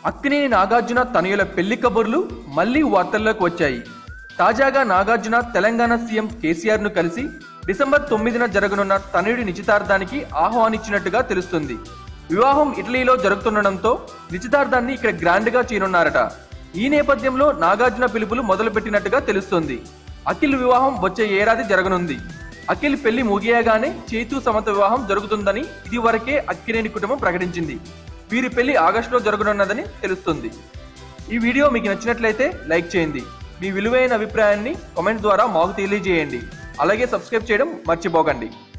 అక్కినేని నాగార్జున తనయుల పెళ్లి కబుర్లు మళ్లీ వార్తల్లోకి వచ్చాయి తాజాగా నాగార్జున తెలంగాణ సీఎం కేసీఆర్ ను కలిసి డిసెంబర్ తొమ్మిదిన జరగనున్న తనయుడి నిశ్చితార్థానికి ఆహ్వానించినట్టుగా తెలుస్తుంది వివాహం ఇటలీలో జరుగుతుండడంతో నిశ్చితార్థాన్ని ఇక్కడ గ్రాండ్ గా చేయనున్నారట ఈ నేపథ్యంలో నాగార్జున పిలుపులు మొదలుపెట్టినట్టుగా తెలుస్తుంది అఖిల్ వివాహం వచ్చే ఏడాది జరగనుంది అఖిల్ పెళ్లి ముగియగానే చేతు సమత వివాహం జరుగుతుందని ఇదివరకే అక్కినేని కుటుంబం ప్రకటించింది వీరి పెళ్లి ఆగస్టులో జరగనున్నదని తెలుస్తుంది ఈ వీడియో మీకు నచ్చినట్లయితే లైక్ చేయండి మీ విలువైన అభిప్రాయాన్ని కామెంట్ ద్వారా మాకు తెలియజేయండి అలాగే సబ్స్క్రైబ్ చేయడం మర్చిపోకండి